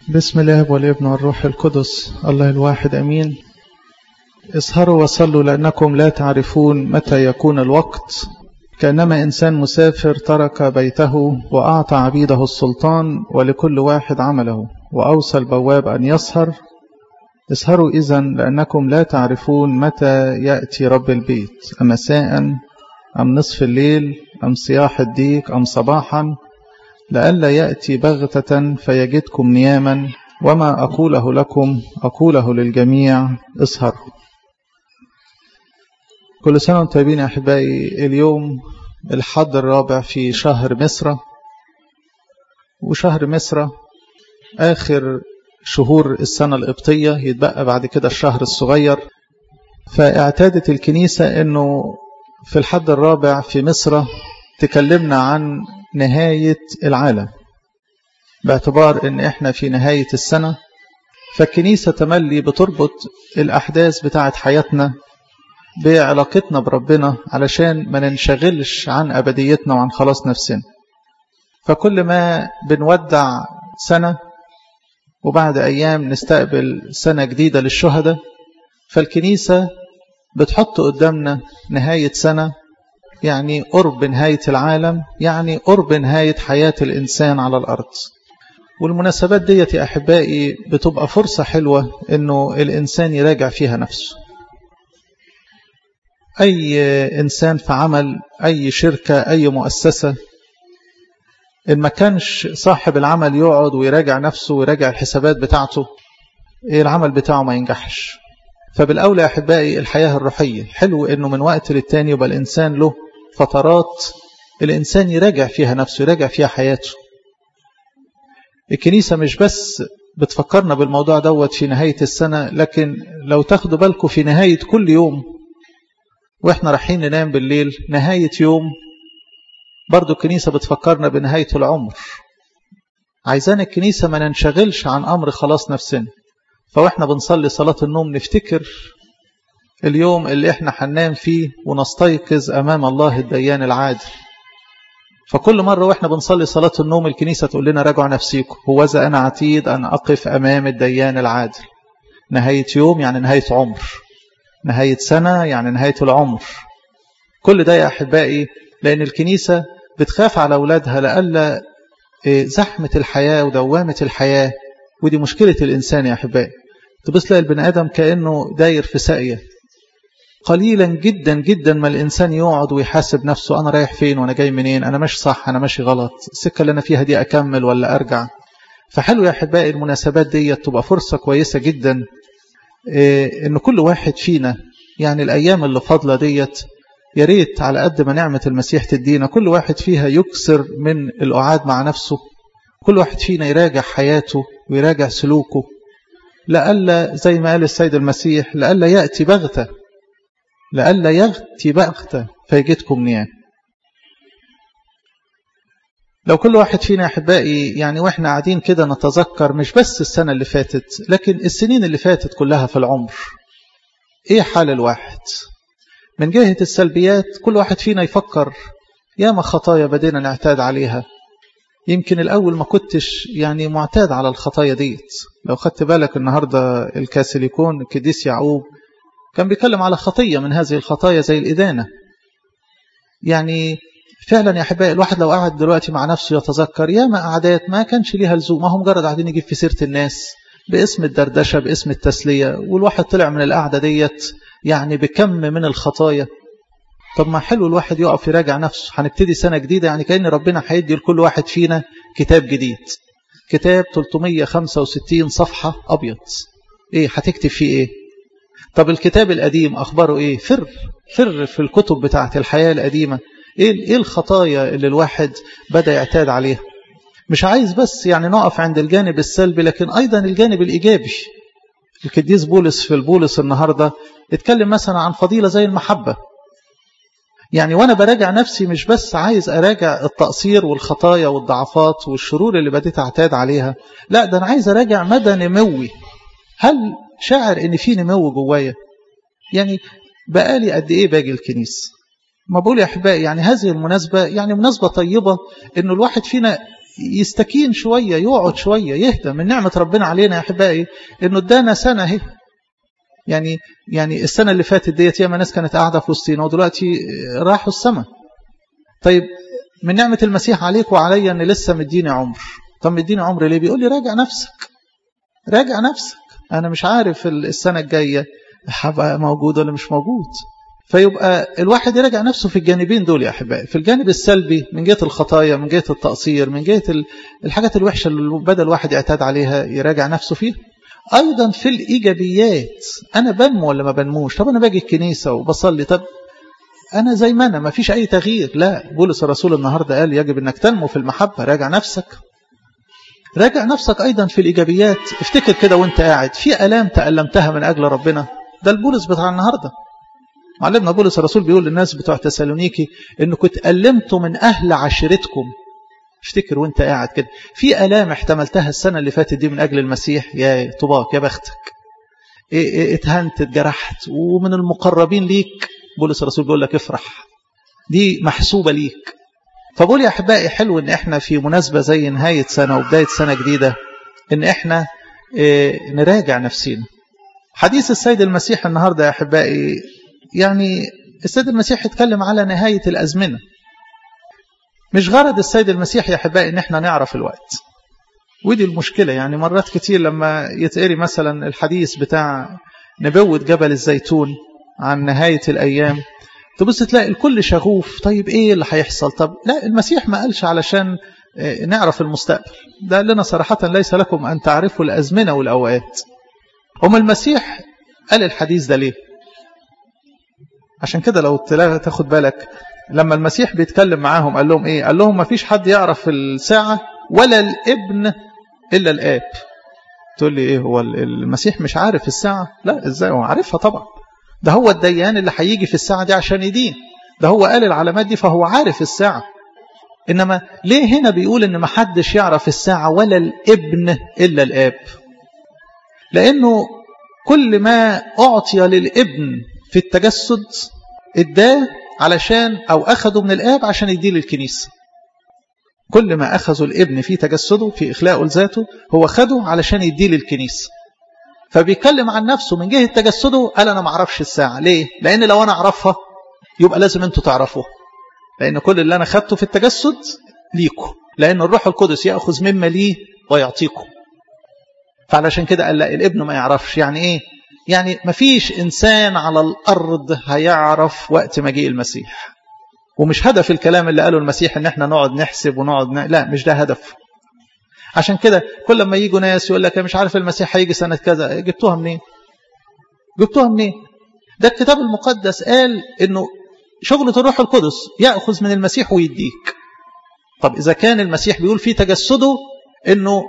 بسم الله والابن والروح القدس الله الواحد أمين اسهروا وصلوا لأنكم لا تعرفون متى يكون الوقت كأنما إنسان مسافر ترك بيته وأعطى عبيده السلطان ولكل واحد عمله وأوصى البواب أن يسهر اسهروا إذا لأنكم لا تعرفون متى يأتي رب البيت أمساء أم نصف الليل أم صياح الديك أم صباحا لئلا يأتي بغتة فيجدكم نياما وما أقوله لكم أقوله للجميع اسهروا كل سنة وانتم طيبين يا أحبائي اليوم الحد الرابع في شهر مصر وشهر مصر آخر شهور السنة القبطية يتبقى بعد كده الشهر الصغير فاعتادت الكنيسة أنه في الحد الرابع في مصر تكلمنا عن نهاية العالم باعتبار ان احنا في نهاية السنة فالكنيسة تملي بتربط الأحداث بتاعت حياتنا بعلاقتنا بربنا علشان ما ننشغلش عن أبديتنا وعن خلاص نفسنا فكل ما بنودع سنة وبعد أيام نستقبل سنة جديدة للشهداء فالكنيسة بتحط قدامنا نهاية سنة يعني قرب نهاية العالم يعني قرب نهاية حياة الإنسان على الأرض والمناسبات ديت يا أحبائي بتبقى فرصة حلوة أنه الإنسان يراجع فيها نفسه أي إنسان في عمل أي شركة أي مؤسسة إن ما كانش صاحب العمل يقعد ويراجع نفسه ويراجع الحسابات بتاعته العمل بتاعه ما ينجحش فبالأولى يا أحبائي الحياة الروحية حلو أنه من وقت للتاني يبقى الإنسان له فترات الإنسان يراجع فيها نفسه يراجع فيها حياته الكنيسة مش بس بتفكرنا بالموضوع دوت في نهاية السنة لكن لو تاخدوا بالكم في نهاية كل يوم وإحنا رايحين ننام بالليل نهاية يوم برضو الكنيسة بتفكرنا بنهاية العمر عايزان الكنيسة ما ننشغلش عن أمر خلاص نفسنا فوإحنا بنصلي صلاة النوم نفتكر اليوم اللي احنا هننام فيه ونستيقظ أمام الله الديان العادل فكل مرة واحنا بنصلي صلاة النوم الكنيسة تقول لنا راجعوا نفسيكم هوذا أنا عتيد أن أقف أمام الديان العادل نهاية يوم يعني نهاية عمر نهاية سنة يعني نهاية العمر كل ده يا أحبائي لأن الكنيسة بتخاف على أولادها لألا زحمة الحياة ودوامة الحياة ودي مشكلة الإنسان يا أحبائي تبص تلاقي البني آدم كأنه داير في ساقية قليلا جدا جدا ما الإنسان يقعد ويحاسب نفسه أنا رايح فين وأنا جاي منين أنا ماشي صح أنا ماشي غلط السكة اللي أنا فيها دي أكمل ولا أرجع فحلو يا أحبائي المناسبات دي تبقى فرصة كويسة جدا إيه إن كل واحد فينا يعني الأيام اللي فاضلة ديت يا ريت على قد ما نعمة المسيح تدينا كل واحد فيها يكسر من القعاد مع نفسه كل واحد فينا يراجع حياته ويراجع سلوكه لألا زي ما قال السيد المسيح لألا يأتي بغتة لألا يأتي بغتة فيجدكم نيام لو كل واحد فينا أحبائي يعني وإحنا قاعدين كده نتذكر مش بس السنة اللي فاتت لكن السنين اللي فاتت كلها في العمر إيه حال الواحد من جهة السلبيات كل واحد فينا يفكر ياما خطايا بدينا نعتاد عليها يمكن الأول ما كنتش يعني معتاد على الخطايا ديت لو خدت بالك النهاردة الكاسيليكون القديس يعقوب كان بيتكلم على خطية من هذه الخطايا زي الإدانة يعني فعلا يا أحبائي الواحد لو قعد دلوقتي مع نفسه يتذكر ياما قعدات ما كانش ليها لزوم ما هم مجرد قاعدين يجيب في سيرة الناس باسم الدردشة باسم التسلية والواحد طلع من القعدة ديت يعني بكم من الخطايا طب ما حلو الواحد يقف يراجع نفسه هنبتدي سنة جديدة يعني كأن ربنا هيدي لكل واحد فينا كتاب جديد كتاب 365 صفحة أبيض إيه هتكتب فيه إيه طب الكتاب القديم أخباره إيه فر فر في الكتب بتاعة الحياة القديمة إيه, إيه الخطايا اللي الواحد بدأ يعتاد عليها مش عايز بس يعني نقف عند الجانب السلبي لكن أيضا الجانب الإيجابي القديس بولس في البولس النهاردة اتكلم مثلا عن فضيلة زي المحبة يعني وانا براجع نفسي مش بس عايز اراجع التقصير والخطايا والضعفات والشرور اللي بديت اعتاد عليها لا ده انا عايز اراجع مدى نموي هل شاعر ان في نمو جوايا يعني بقالي قد ايه باجي الكنيسه ما بقول يا احبائي يعني هذه المناسبه يعني مناسبه طيبه انه الواحد فينا يستكين شوية يقعد شوية يهدى من نعمة ربنا علينا يا أحبائي إنه ادانا سنة اهي يعني يعني السنة اللي فاتت ديت ياما ناس كانت قاعدة في وسطينا ودلوقتي راحوا السماء طيب من نعمة المسيح عليك وعليا إن لسه مديني عمر طب مديني عمر ليه بيقول لي راجع نفسك راجع نفسك أنا مش عارف السنة الجاية هبقى موجود ولا مش موجود فيبقى الواحد يراجع نفسه في الجانبين دول يا أحبائي في الجانب السلبي من جهة الخطايا من جهة التقصير من جهة الحاجات الوحشة اللي بدأ الواحد يعتاد عليها يراجع نفسه فيها أيضا في الإيجابيات أنا بنمو ولا ما بنموش طب أنا باجي الكنيسة وبصلي طب أنا زي ما أنا ما فيش أي تغيير لا بولس الرسول النهاردة قال يجب أنك تنمو في المحبة راجع نفسك راجع نفسك أيضا في الإيجابيات افتكر كده وانت قاعد في ألام تألمتها من أجل ربنا ده البولس بتاع النهاردة معلمنا بولس الرسول بيقول للناس بتوع تسالونيكي انكم اتألمتوا من أهل عشيرتكم افتكر وانت قاعد كده في ألام احتملتها السنة اللي فاتت دي من أجل المسيح يا طباك يا بختك اتهنت اتجرحت ومن المقربين ليك بولس الرسول بيقول لك افرح دي محسوبة ليك فبقول يا أحبائي حلو ان احنا في مناسبة زي نهاية سنة وبداية سنة جديدة ان احنا اه نراجع نفسينا حديث السيد المسيح النهاردة يا أحبائي يعني السيد المسيح اتكلم على نهاية الأزمنة مش غرض السيد المسيح يا أحبائي ان احنا نعرف الوقت ودي المشكلة يعني مرات كتير لما يتقري مثلا الحديث بتاع نبوة جبل الزيتون عن نهاية الأيام تبص تلاقي الكل شغوف طيب ايه اللي هيحصل طب لا المسيح ما قالش علشان نعرف المستقبل ده قال لنا صراحة ليس لكم أن تعرفوا الأزمنة والأوقات هم المسيح قال الحديث ده ليه عشان كده لو تاخد بالك لما المسيح بيتكلم معاهم قال لهم ايه قال لهم ما فيش حد يعرف الساعة ولا الابن إلا الآب تقول لي ايه هو المسيح مش عارف الساعة لا ازاي هو عارفها طبعا ده هو الديان اللي هيجي في الساعة دي عشان يدين ده هو قال العلامات دي فهو عارف الساعة إنما ليه هنا بيقول إن ما حدش يعرف الساعة ولا الابن إلا الآب لأنه كل ما أعطي للابن في التجسد اداه علشان أو أخذوا من الآب عشان يديه للكنيسة كل ما أخذوا الابن في تجسده في إخلاقه لذاته هو خده علشان يديه للكنيسة فبيتكلم عن نفسه من جهة تجسده قال أنا ما أعرفش الساعة ليه؟ لأن لو أنا أعرفها يبقى لازم أنتوا تعرفوها لأن كل اللي أنا خدته في التجسد ليكم لأن الروح القدس يأخذ مما ليه ويعطيكم فعلشان كده قال لا الابن ما يعرفش يعني إيه؟ يعني ما فيش إنسان على الأرض هيعرف وقت مجيء المسيح ومش هدف الكلام اللي قاله المسيح ان احنا نقعد نحسب ونقعد ن... لا مش ده هدفه عشان كده كل ما يجوا ناس يقول لك مش عارف المسيح هيجي سنة كذا جبتوها منين جبتوها منين ده الكتاب المقدس قال انه شغلة الروح القدس يأخذ من المسيح ويديك طب إذا كان المسيح بيقول في تجسده انه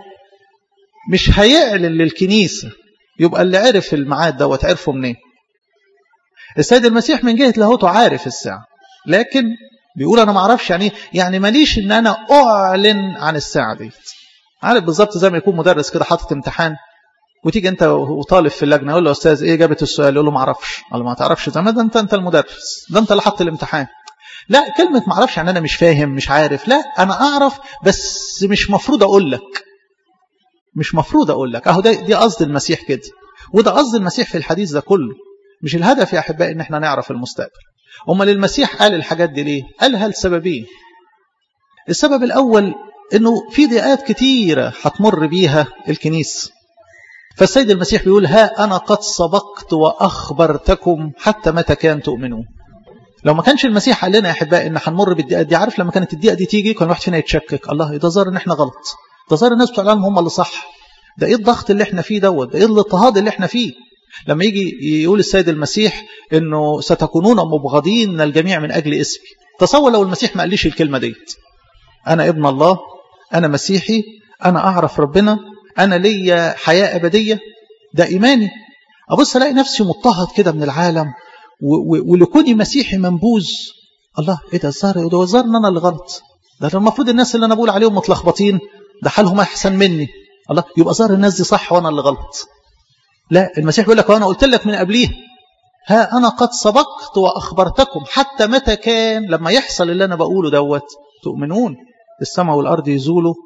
مش هيعلن للكنيسة يبقى اللي عرف الميعاد دوت عرفه منين السيد المسيح من جهة لاهوته عارف الساعة لكن بيقول انا ما اعرفش يعني يعني ماليش ان انا اعلن عن الساعه دي عارف بالظبط زي ما يكون مدرس كده حاطط امتحان وتيجي انت وطالب في اللجنه يقول له استاذ ايه جابت السؤال يقول له ما اعرفش قال ما تعرفش زي ما ده انت انت المدرس ده انت اللي حط الامتحان لا كلمه ما اعرفش يعني انا مش فاهم مش عارف لا انا اعرف بس مش مفروض اقول لك مش مفروض اقول لك اهو ده دي قصد المسيح كده وده قصد المسيح في الحديث ده كله مش الهدف يا احبائي ان احنا نعرف المستقبل امال المسيح قال الحاجات دي ليه قالها لسببين السبب الاول انه في ضيقات كتيره هتمر بيها الكنيسه فالسيد المسيح بيقول ها انا قد سبقت واخبرتكم حتى متى كان تؤمنون لو ما كانش المسيح قال لنا يا احبائي ان هنمر بالضيقات دي عارف لما كانت الضيقه دي تيجي كان واحد فينا يتشكك الله ده ظاهر ان احنا غلط ده ظاهر الناس بتوع العالم هم اللي صح ده ايه الضغط اللي احنا فيه دوت ده ايه الاضطهاد اللي احنا فيه لما يجي يقول السيد المسيح انه ستكونون مبغضين من الجميع من اجل اسمي تصور لو المسيح ما قاليش الكلمه ديت انا ابن الله انا مسيحي انا اعرف ربنا انا ليا حياه ابديه ده ايماني ابص الاقي نفسي مضطهد كده من العالم ولكوني مسيحي منبوذ الله ايه ده الظاهر ده الظاهر ان انا اللي غلط ده المفروض الناس اللي انا بقول عليهم متلخبطين ده حالهم احسن مني الله يبقى ظاهر الناس دي صح وانا اللي غلط لا المسيح بيقول لك وانا قلت لك من قبليه ها انا قد سبقت واخبرتكم حتى متى كان لما يحصل اللي انا بقوله دوت تؤمنون السماء والارض يزولوا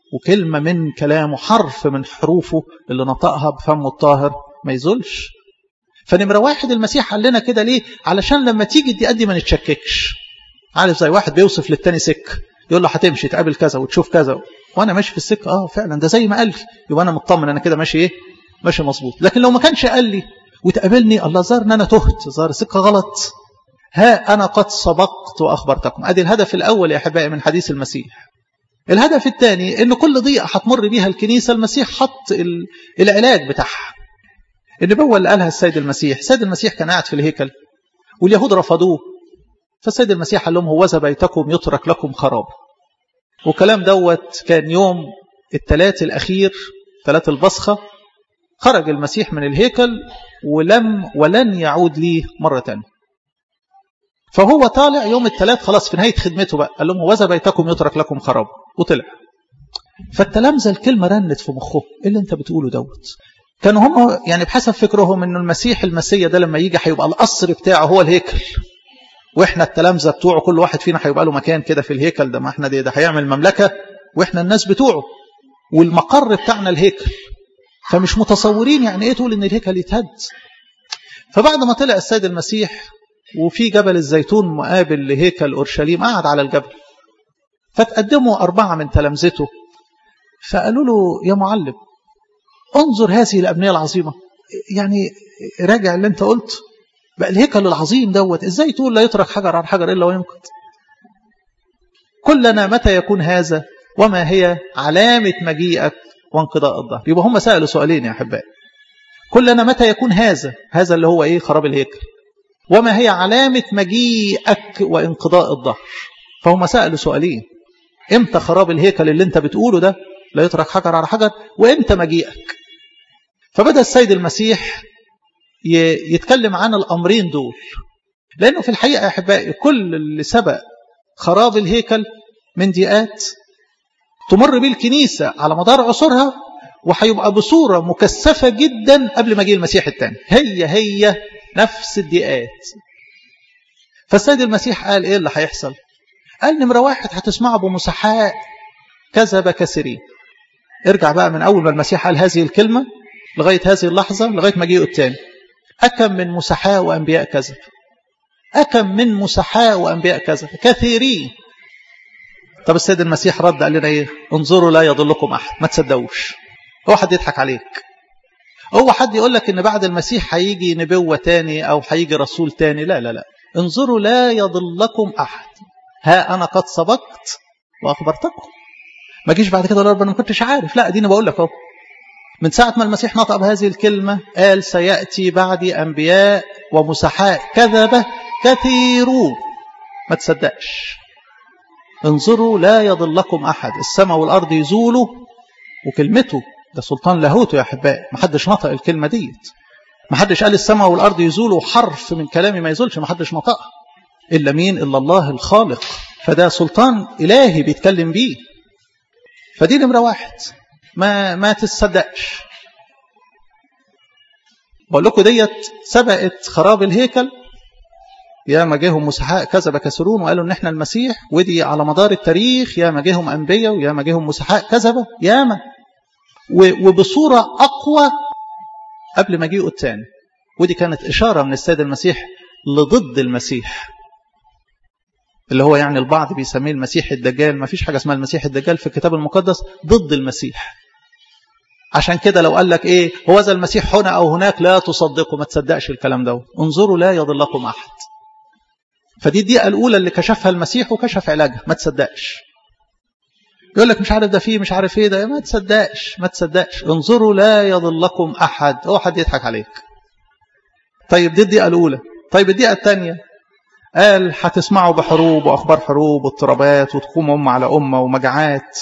وكلمة من كلامه حرف من حروفه اللي نطقها بفمه الطاهر ما يزولش فنمرة واحد المسيح قال لنا كده ليه علشان لما تيجي الدقات دي ما نتشككش عارف زي واحد بيوصف للتاني سكة يقول له هتمشي تقابل كذا وتشوف كذا وانا ماشي في السكة اه فعلا ده زي ما قال لي يبقى انا مطمن انا كده ماشي ايه ماشي مظبوط لكن لو ما كانش قال لي وتقابلني الله ظهر ان انا تهت ظهر سكة غلط ها انا قد سبقت واخبرتكم ادي الهدف الاول يا احبائي من حديث المسيح الهدف الثاني ان كل ضيقه هتمر بيها الكنيسه المسيح حط العلاج بتاعها النبوه اللي قالها السيد المسيح السيد المسيح كان قاعد في الهيكل واليهود رفضوه فالسيد المسيح قال لهم هوذا بيتكم يترك لكم خراب وكلام دوت كان يوم الثلاث الاخير ثلاث البصخه خرج المسيح من الهيكل ولم ولن يعود ليه مره ثانيه فهو طالع يوم الثلاث خلاص في نهايه خدمته بقى قال لهم هوذا بيتكم يترك لكم خراب وطلع فالتلامذه الكلمه رنت في مخهم ايه اللي انت بتقوله دوت كانوا هم يعني بحسب فكرهم ان المسيح المسيا ده لما يجي هيبقى القصر بتاعه هو الهيكل واحنا التلامذه بتوعه كل واحد فينا هيبقى له مكان كده في الهيكل ده ما احنا ده, ده هيعمل مملكه واحنا الناس بتوعه والمقر بتاعنا الهيكل فمش متصورين يعني ايه تقول ان الهيكل يتهد فبعد ما طلع السيد المسيح وفي جبل الزيتون مقابل لهيكل أورشليم قعد على الجبل فتقدموا أربعة من تلامذته فقالوا له يا معلم انظر هذه الأبنية العظيمة يعني راجع اللي انت قلت بقى الهيكل العظيم دوت ازاي تقول لا يترك حجر على حجر إلا وينقض كلنا متى يكون هذا وما هي علامة مجيئك وانقضاء الظهر يبقى هم سألوا سؤالين يا أحبائي كلنا متى يكون هذا هذا اللي هو ايه خراب الهيكل وما هي علامة مجيئك وانقضاء الظهر فهم سألوا سؤالين امتى خراب الهيكل اللي انت بتقوله ده لا يترك حجر على حجر وامتى مجيئك فبدأ السيد المسيح يتكلم عن الأمرين دول لأنه في الحقيقة يا أحبائي كل اللي سبق خراب الهيكل من ضيقات تمر به الكنيسة على مدار عصورها وهيبقى بصورة مكثفة جدا قبل مجيء المسيح الثاني هي هي نفس الضيقات فالسيد المسيح قال ايه اللي هيحصل قال نمرة واحد هتسمعوا بمسحاء كذب كثيرين ارجع بقى من أول ما المسيح قال هذه الكلمة لغاية هذه اللحظة لغاية مجيئه الثاني أكم من مسحاء وأنبياء كذب أكم من مسحاء وأنبياء كذب كثيرين طب السيد المسيح رد قال لنا ايه انظروا لا يضلكم أحد ما تصدقوش هو حد يضحك عليك هو حد يقول لك ان بعد المسيح هيجي نبوة تاني او هيجي رسول تاني لا لا لا انظروا لا يضلكم احد ها انا قد سبقت واخبرتكم ما جيش بعد كده رب انا ما كنتش عارف لا اديني بقول لك اهو من ساعة ما المسيح نطق بهذه الكلمة قال سيأتي بعدي أنبياء ومسحاء كذبة كثيرون ما تصدقش انظروا لا يضلكم أحد السماء والأرض يزولوا وكلمته ده سلطان لاهوته يا أحبائي ما حدش نطق الكلمة ديت ما حدش قال السماء والأرض يزولوا حرف من كلامي ما يزولش ما حدش نطقها إلا مين إلا الله الخالق فده سلطان إلهي بيتكلم بيه فدي نمرة واحد ما ما تصدقش بقول لكم ديت سبقت خراب الهيكل يا ما جاهم مسحاء كذب كسرون وقالوا ان احنا المسيح ودي على مدار التاريخ يا ما جاهم انبياء ويا ما جاهم مسحاء كذبه ياما وبصوره اقوى قبل مجيئه الثاني ودي كانت اشاره من السيد المسيح لضد المسيح اللي هو يعني البعض بيسميه المسيح الدجال ما فيش حاجه اسمها المسيح الدجال في الكتاب المقدس ضد المسيح عشان كده لو قال لك ايه هو ذا المسيح هنا او هناك لا تصدقوا ما تصدقش الكلام ده انظروا لا يضلكم احد فدي الدقيقه الاولى اللي كشفها المسيح وكشف علاجها ما تصدقش يقول لك مش عارف ده فيه مش عارف ايه ده ما تصدقش ما تصدقش انظروا لا يضلكم احد هو حد يضحك عليك طيب دي الدقيقه الاولى طيب الدقيقه الثانيه قال هتسمعوا بحروب واخبار حروب واضطرابات وتقوم امه على امه ومجاعات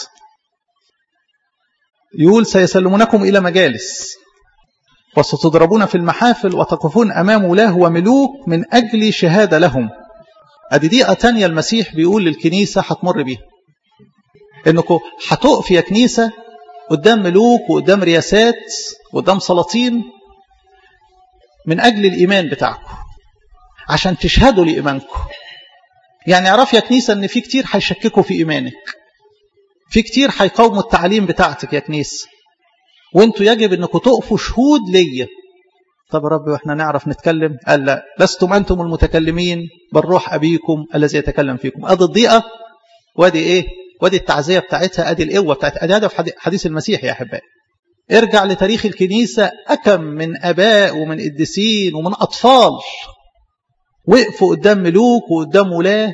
يقول سيسلمونكم إلى مجالس وستضربون في المحافل وتقفون أمام ولاه وملوك من أجل شهادة لهم أدي دقيقة تانية المسيح بيقول للكنيسة هتمر بيها إنكم هتقف يا كنيسة قدام ملوك وقدام رياسات وقدام سلاطين من أجل الإيمان بتاعكم عشان تشهدوا لإيمانكم يعني اعرف يا كنيسة إن في كتير هيشككوا في إيمانك في كتير هيقاوموا التعليم بتاعتك يا كنيسة وانتوا يجب انكم تقفوا شهود ليا طب يا رب واحنا نعرف نتكلم قال لا لستم انتم المتكلمين بل روح ابيكم الذي يتكلم فيكم ادي الضيقه وادي ايه وادي التعزيه بتاعتها ادي القوه بتاعتها ادي هدف حديث المسيح يا احبائي ارجع لتاريخ الكنيسه اكم من اباء ومن قديسين ومن اطفال وقفوا قدام ملوك وقدام ولاه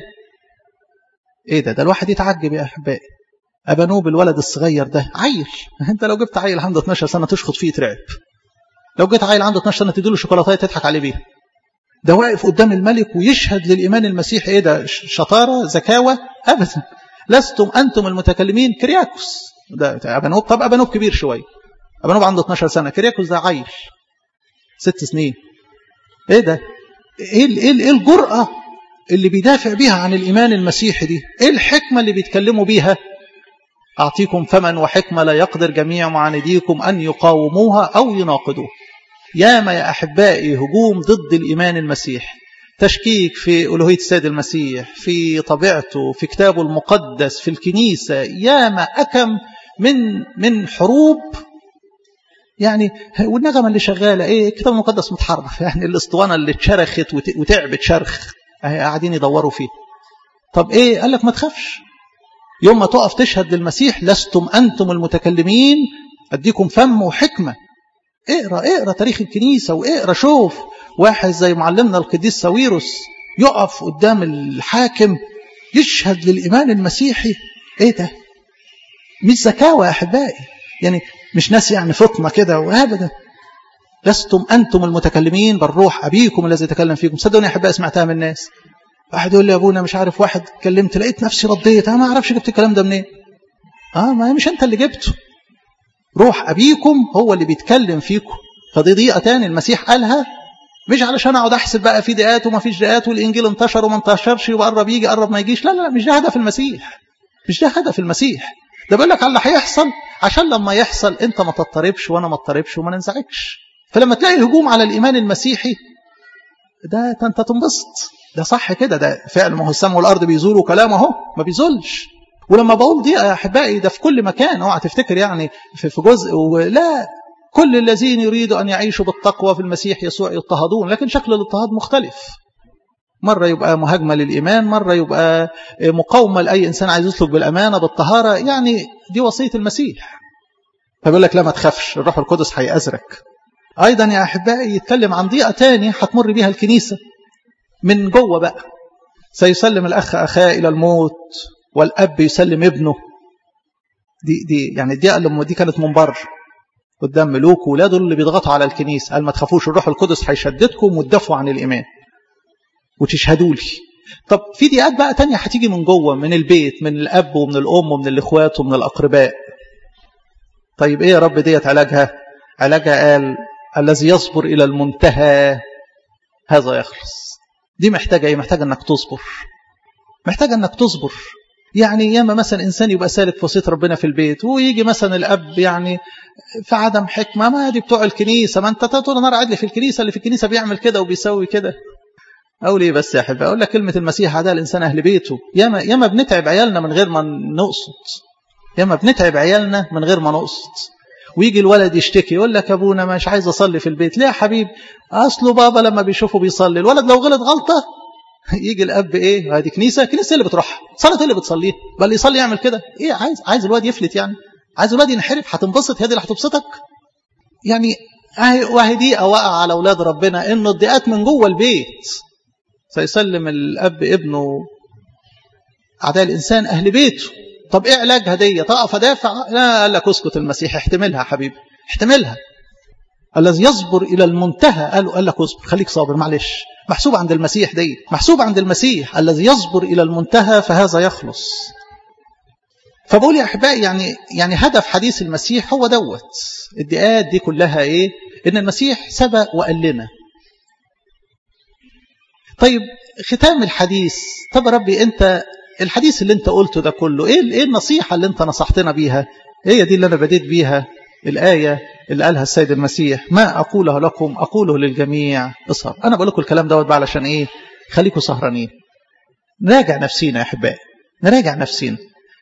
ايه ده ده الواحد يتعجب يا احبائي ابانوب الولد الصغير ده عيل انت لو جبت عيل عنده 12 سنه تشخط فيه ترعب لو جيت عيل عنده 12 سنه تديله شوكولاته تضحك عليه بيها ده واقف قدام الملك ويشهد للايمان المسيحي ايه ده شطاره زكاوه ابدا لستم انتم المتكلمين كرياكوس ده ابانوب طب ابانوب كبير شويه ابانوب عنده 12 سنه كرياكوس ده عيل ست سنين ايه ده ايه ايه ايه الجرأه اللي بيدافع بيها عن الايمان المسيحي دي ايه الحكمه اللي بيتكلموا بيها أعطيكم فمن وحكمة لا يقدر جميع معانديكم أن يقاوموها أو يناقضوها ياما يا أحبائي هجوم ضد الإيمان المسيحي تشكيك في ألوهية السيد المسيح في طبيعته في كتابه المقدس في الكنيسة ياما أكم من من حروب يعني والنغمة اللي شغالة إيه الكتاب المقدس متحرف يعني الاسطوانة اللي اتشرخت وتعبت شرخ قاعدين يدوروا فيه طب إيه قال لك ما تخافش يوم ما تقف تشهد للمسيح لستم أنتم المتكلمين أديكم فم وحكمة اقرأ اقرأ تاريخ الكنيسة واقرأ شوف واحد زي معلمنا القديس ساويروس يقف قدام الحاكم يشهد للإيمان المسيحي ايه ده مش زكاوة يا أحبائي يعني مش ناس يعني فطنة كده وابدا لستم أنتم المتكلمين بل روح أبيكم الذي يتكلم فيكم صدقوني يا أحبائي سمعتها من الناس واحد يقول لي يا ابونا مش عارف واحد كلمت لقيت نفسي رديت انا ما اعرفش جبت الكلام ده منين اه ما مش انت اللي جبته روح ابيكم هو اللي بيتكلم فيكم فدي ضيقه تاني المسيح قالها مش علشان اقعد احسب بقى في دقات وما فيش دقات والانجيل انتشر وما انتشرش وقرب يجي قرب ما يجيش لا لا مش ده هدف المسيح مش ده هدف المسيح ده بيقول لك على اللي هيحصل عشان لما يحصل انت ما تضطربش وانا ما اضطربش وما ننزعجش فلما تلاقي هجوم على الايمان المسيحي ده انت تنبسط ده صح كده ده فعل ما هو السماء والارض بيزولوا كلام اهو ما بيزولش ولما بقول دي يا احبائي ده في كل مكان اوعى تفتكر يعني في جزء ولا كل الذين يريدوا ان يعيشوا بالتقوى في المسيح يسوع يضطهدون لكن شكل الاضطهاد مختلف مرة يبقى مهاجمة للإيمان مرة يبقى مقاومة لأي إنسان عايز يسلك بالأمانة بالطهارة يعني دي وصية المسيح فبيقول لك لا ما تخافش الروح القدس هيأزرك أيضا يا أحبائي يتكلم عن ضيقة تاني هتمر بيها الكنيسة من جوه بقى سيسلم الأخ أخاه إلى الموت والأب يسلم ابنه دي دي يعني دي لما دي كانت من بره قدام ملوك وولاده اللي بيضغطوا على الكنيسة قال ما تخافوش الروح القدس هيشددكم وتدافعوا عن الإيمان وتشهدوا لي طب في دقات بقى تانية هتيجي من جوه من البيت من الأب ومن الأم ومن الإخوات ومن الأقرباء طيب إيه يا رب ديت علاجها علاجها قال الذي يصبر إلى المنتهى هذا يخلص دي محتاجة ايه محتاجة انك تصبر محتاجة انك تصبر يعني ياما مثلا انسان يبقى سالك في وصيه ربنا في البيت ويجي مثلا الاب يعني في عدم حكمه ما دي بتوع الكنيسه ما انت طول النهار قاعد لي في الكنيسه اللي في الكنيسه بيعمل كده وبيسوي كده اقول ايه بس يا احبائي اقول لك كلمه المسيح ده الانسان اهل بيته ياما ياما بنتعب عيالنا من غير ما نقصد ياما بنتعب عيالنا من غير ما نقصد ويجي الولد يشتكي يقول لك ابونا مش عايز اصلي في البيت ليه يا حبيبي اصله بابا لما بيشوفه بيصلي الولد لو غلط غلطه يجي الاب ايه هذه كنيسه كنيسه اللي بتروحها صلاه اللي بتصليها بل يصلي يعمل كده ايه عايز عايز الواد يفلت يعني عايز الواد ينحرف هتنبسط هي دي اللي هتبسطك يعني وهي دي وقع على اولاد ربنا انه الضيقات من جوه البيت سيسلم الاب ابنه اعداء الانسان اهل بيته طب ايه علاج هديه تقف ادافع لا قال لك اسكت المسيح احتملها يا حبيبي احتملها الذي يصبر الى المنتهى قال قال لك اصبر خليك صابر معلش محسوب عند المسيح دي محسوب عند المسيح الذي يصبر الى المنتهى فهذا يخلص فبقول يا احبائي يعني يعني هدف حديث المسيح هو دوت الدقات دي كلها ايه ان المسيح سبق وقال لنا طيب ختام الحديث طب ربي انت الحديث اللي انت قلته ده كله ايه ايه النصيحه اللي انت نصحتنا بيها هي إيه دي اللي انا بديت بيها الايه اللي قالها السيد المسيح ما اقوله لكم اقوله للجميع اسهر انا بقول لكم الكلام دوت بقى علشان ايه خليكم سهرانين نراجع نفسينا يا احبائي نراجع نفسينا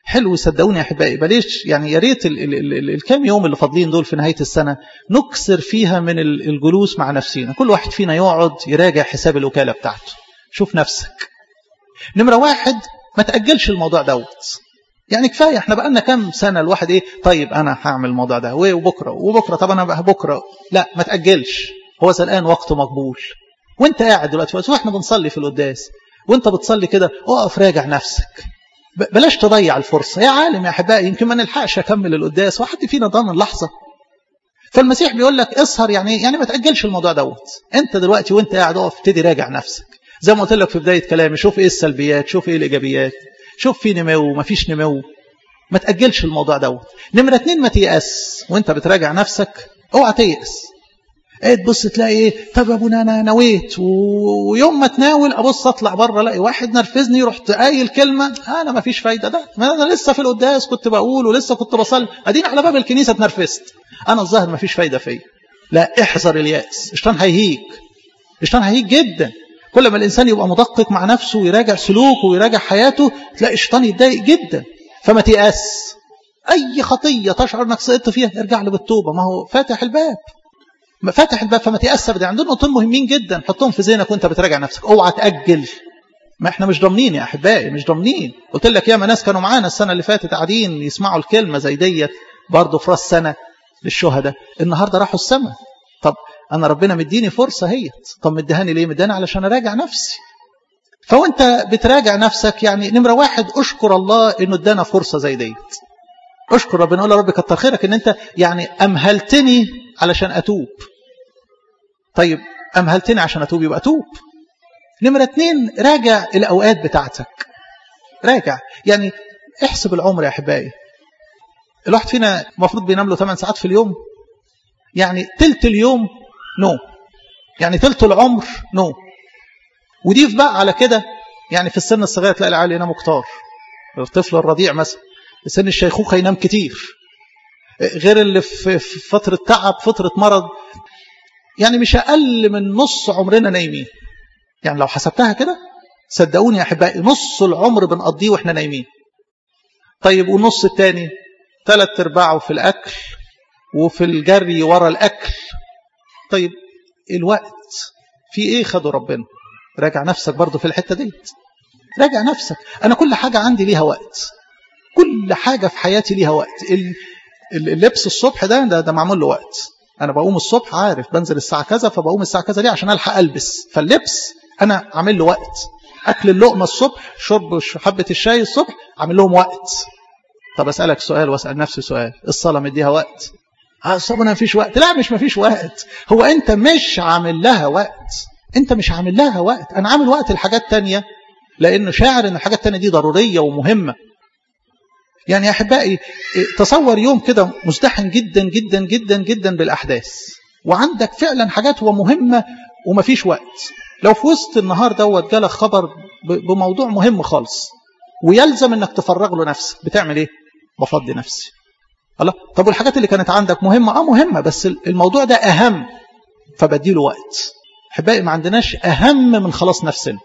حلو صدقوني يا احبائي بلاش يعني يا ريت الكام يوم اللي فاضلين دول في نهايه السنه نكسر فيها من الجلوس مع نفسينا كل واحد فينا يقعد يراجع حساب الوكاله بتاعته شوف نفسك نمره واحد ما تاجلش الموضوع دوت يعني كفايه احنا بقالنا كام سنه الواحد ايه طيب انا هعمل الموضوع ده وبكره وبكره طب انا بقى بكره لا ما تاجلش هو الان وقته مقبول وانت قاعد دلوقتي واحنا بنصلي في القداس وانت بتصلي كده اقف راجع نفسك بلاش تضيع الفرصة يا عالم يا أحبائي يمكن ما نلحقش أكمل القداس وحد فينا ضامن لحظة فالمسيح بيقول لك اسهر يعني يعني ما تأجلش الموضوع دوت أنت دلوقتي وأنت قاعد اقف ابتدي راجع نفسك زي ما قلت لك في بداية كلامي شوف إيه السلبيات شوف إيه الإيجابيات شوف في نمو ما فيش نمو ما تأجلش الموضوع دوت نمرة اتنين ما تيأس وأنت بتراجع نفسك اوعى تيأس ايه تبص تلاقي ايه طب يا ابونا انا نويت ويوم ما تناول ابص اطلع بره الاقي واحد نرفزني رحت قايل كلمه انا ما فيش فايده ده ما انا لسه في القداس كنت بقول ولسه كنت بصلي اديني على باب الكنيسه اتنرفزت انا الظاهر ما فيش فايده فيا لا احذر الياس الشيطان هيهيج الشيطان هيهيج جدا كل ما الانسان يبقى مدقق مع نفسه ويراجع سلوكه ويراجع حياته تلاقي الشيطان يتضايق جدا فما تيأس اي خطيه تشعر انك سقطت فيها ارجع له بالتوبه ما هو فاتح الباب فاتح الباب فما تيأسر دي عندنا نقطتين مهمين جدا حطهم في ذهنك وانت بتراجع نفسك اوعى تأجل ما احنا مش ضامنين يا احبائي مش ضامنين قلت لك ياما ناس كانوا معانا السنه اللي فاتت قاعدين يسمعوا الكلمه زي ديت برضه في راس سنه للشهداء النهارده راحوا السماء طب انا ربنا مديني فرصه هي طب مديهاني ليه مديهاني علشان اراجع نفسي فوانت بتراجع نفسك يعني نمره واحد اشكر الله انه ادانا فرصه زي ديت اشكر ربنا قول يا رب كتر خيرك ان انت يعني امهلتني علشان اتوب طيب أمهلتني عشان أتوب يبقى أتوب نمرة اتنين راجع الأوقات بتاعتك راجع يعني احسب العمر يا أحبائي الواحد فينا المفروض بينام له 8 ساعات في اليوم يعني تلت اليوم نو يعني تلت العمر نو وضيف بقى على كده يعني في السن الصغير تلاقي العيال يناموا كتار الطفل الرضيع مثلا في سن الشيخوخة ينام كتير غير اللي في فترة تعب فترة مرض يعني مش أقل من نص عمرنا نايمين يعني لو حسبتها كده صدقوني يا أحبائي نص العمر بنقضيه وإحنا نايمين طيب والنص التاني ثلاث ارباعه في الأكل وفي الجري ورا الأكل طيب الوقت في إيه خدوا ربنا راجع نفسك برضو في الحتة ديت راجع نفسك أنا كل حاجة عندي ليها وقت كل حاجة في حياتي ليها وقت اللبس الصبح ده ده, ده معمول له وقت انا بقوم الصبح عارف بنزل الساعه كذا فبقوم الساعه كذا ليه عشان الحق البس فاللبس انا عامل له وقت اكل اللقمه الصبح شرب حبه الشاي الصبح عامل لهم وقت طب اسالك سؤال واسال نفسي سؤال الصلاه مديها وقت اه الصلاه ما فيش وقت لا مش ما فيش وقت هو انت مش عامل لها وقت انت مش عامل لها وقت انا عامل وقت لحاجات تانية لانه شاعر ان الحاجات التانية دي ضروريه ومهمه يعني يا احبائي تصور يوم كده مزدحم جدا جدا جدا جدا بالاحداث وعندك فعلا حاجات هو مهمه ومفيش وقت لو في وسط النهار دوت جالك خبر بموضوع مهم خالص ويلزم انك تفرغ له نفسك بتعمل ايه بفضي نفسي الله طب والحاجات اللي كانت عندك مهمه اه مهمه بس الموضوع ده اهم فبديله وقت احبائي ما عندناش اهم من خلاص نفسنا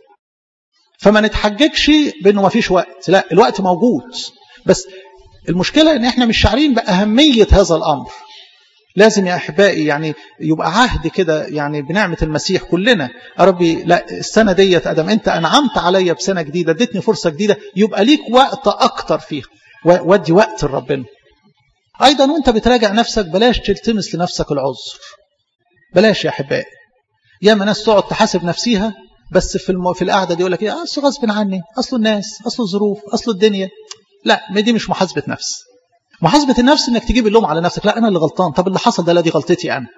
فما نتحججش بانه ما فيش وقت لا الوقت موجود بس المشكلة ان احنا مش شعرين بأهمية هذا الأمر لازم يا أحبائي يعني يبقى عهد كده يعني بنعمة المسيح كلنا يا ربي لا السنة ديت أدم أنت أنعمت عليا بسنة جديدة اديتني فرصة جديدة يبقى ليك وقت أكتر فيها ودي وقت لربنا أيضا وأنت بتراجع نفسك بلاش تلتمس لنفسك العذر بلاش يا أحبائي ياما ناس تقعد تحاسب نفسيها بس في المو... في القعده دي يقول لك ايه اصل غصب عني اصل الناس اصل الظروف اصل الدنيا لا ما دي مش محاسبة نفس محاسبة النفس انك تجيب اللوم على نفسك لا انا اللي غلطان طب اللي حصل ده لا دي غلطتي انا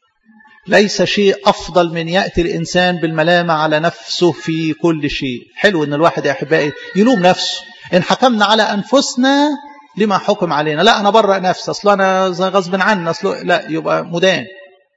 ليس شيء افضل من ياتي الانسان بالملامه على نفسه في كل شيء حلو ان الواحد يا احبائي يلوم نفسه ان حكمنا على انفسنا لما حكم علينا لا انا برأ نفسي اصل انا غصب عني اصل لا يبقى مدان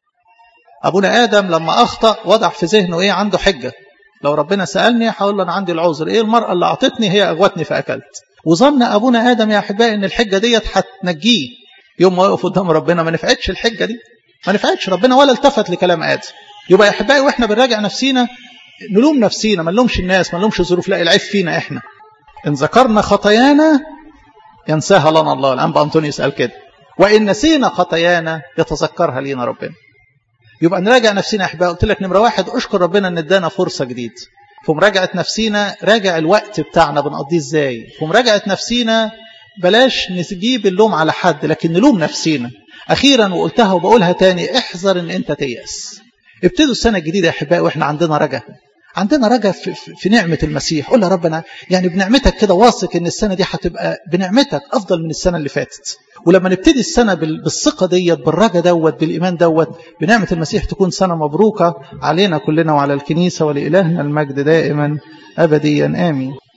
ابونا ادم لما اخطا وضع في ذهنه ايه عنده حجه لو ربنا سالني هقول له انا عندي العذر ايه المراه اللي اعطتني هي اغوتني فاكلت وظن ابونا ادم يا احبائي ان الحجه ديت هتنجيه يوم ما وقف قدام ربنا ما نفعتش الحجه دي ما نفعتش ربنا ولا التفت لكلام ادم يبقى يا احبائي واحنا بنراجع نفسينا نلوم نفسينا ما نلومش الناس ما نلومش الظروف لا العيب فينا احنا ان ذكرنا خطايانا ينساها لنا الله الأنبا أنطونيوس قال كده وإن نسينا خطايانا يتذكرها لينا ربنا يبقى نراجع نفسنا يا أحبائي قلت لك نمرة واحد أشكر ربنا إن ادانا فرصة جديد في مراجعة نفسينا راجع الوقت بتاعنا بنقضيه ازاي في مراجعة نفسينا بلاش نجيب اللوم على حد لكن نلوم نفسينا أخيرا وقلتها وبقولها تاني احذر إن أنت تيأس ابتدوا السنة الجديدة يا أحبائي وإحنا عندنا رجا عندنا رجا في, في نعمة المسيح قول يا ربنا يعني بنعمتك كده واثق إن السنة دي هتبقى بنعمتك أفضل من السنة اللي فاتت ولما نبتدي السنة بالثقة ديت بالرجا دوت بالإيمان دوت بنعمة المسيح تكون سنة مبروكة علينا كلنا وعلى الكنيسة ولإلهنا المجد دائما أبديا آمين